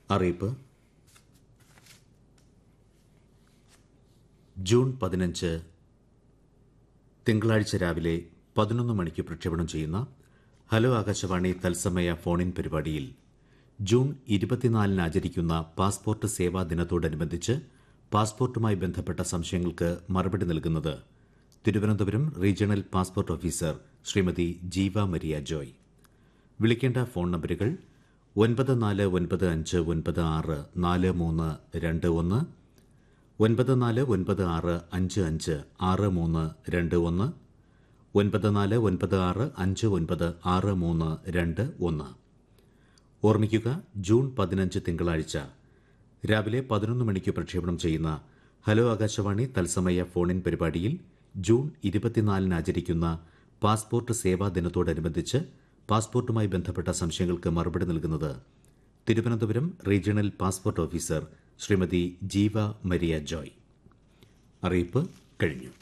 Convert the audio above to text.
അറിയിപ്പ് ജൂൺ പതിനഞ്ച് തിങ്കളാഴ്ച രാവിലെ പതിനൊന്ന് മണിക്ക് പ്രക്ഷേപണം ചെയ്യുന്ന ഹലോ ആകാശവാണി തത്സമയ ഫോണിൻ പരിപാടിയിൽ ജൂൺ ഇരുപത്തിനാലിന് ആചരിക്കുന്ന പാസ്പോർട്ട് സേവാ ദിനത്തോടനുബന്ധിച്ച് പാസ്പോർട്ടുമായി ബന്ധപ്പെട്ട സംശയങ്ങൾക്ക് മറുപടി നൽകുന്നത് Thiruvananthapuram regional passport officer Srimathi Jeeva Maria Joy വിളിക്കേണ്ട ഫോൺ നമ്പറുകൾ ഒൻപത് നാല് ഒൻപത് അഞ്ച് ഒൻപത് ആറ് നാല് മൂന്ന് രണ്ട് ഒന്ന് ഒൻപത് നാല് ഒൻപത് ആറ് അഞ്ച് അഞ്ച് ആറ് മൂന്ന് രണ്ട് ഒന്ന് ഒൻപത് നാല് ഒൻപത് ആറ് അഞ്ച് ഒൻപത് ആറ് മൂന്ന് രണ്ട് ഒന്ന് ഓർമ്മിക്കുക ജൂൺ പതിനഞ്ച് തിങ്കളാഴ്ച രാവിലെ പതിനൊന്ന് മണിക്ക് പ്രക്ഷേപണം ചെയ്യുന്ന ഹലോ ആകാശവാണി തത്സമയ ഫോണിൻ പരിപാടിയിൽ ജൂൺ ഇരുപത്തിനാലിന് ആചരിക്കുന്ന പാസ്പോർട്ട് സേവാ ദിനത്തോടനുബന്ധിച്ച് പാസ്പോർട്ടുമായി ബന്ധപ്പെട്ട സംശയങ്ങൾക്ക് മറുപടി നൽകുന്നത് Thiruvananthapuram regional passport officer Srimathi Jeeva Maria Joy അറിയിപ്പ് കഴിഞ്ഞു